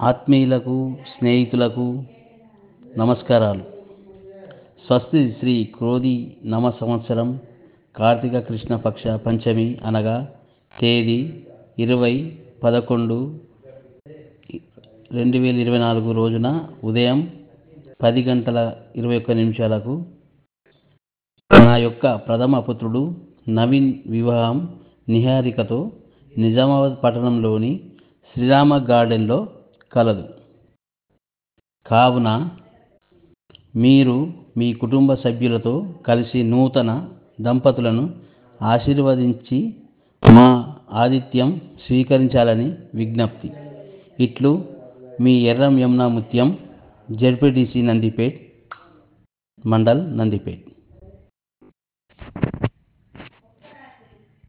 ఆత్మీయులకు స్నేహితులకు నమస్కారాలు స్వస్తి శ్రీ క్రోధి నమ సంవత్సరం కార్తీక కృష్ణ పక్ష పంచమి అనగా తేదీ ఇరవై పదకొండు రెండు వేల ఇరవై నాలుగు రోజున ఉదయం పది గంటల ఇరవై ఒక్క నిమిషాలకు నా యొక్క ప్రథమ పుత్రుడు నవీన్ వివాహం నిహారికతో నిజామాబాద్ పట్టణంలోని శ్రీరామ గార్డెన్లో కలదు కావున మీరు మీ కుటుంబ సభ్యులతో కలిసి నూతన దంపతులను ఆశీర్వదించి మా ఆతిథ్యం స్వీకరించాలని విజ్ఞప్తి ఇట్లు మీ ఎర్రం యమునా ముత్యం జెడ్పీటీసీ నందిపేట్ మండల్ నందిపేట్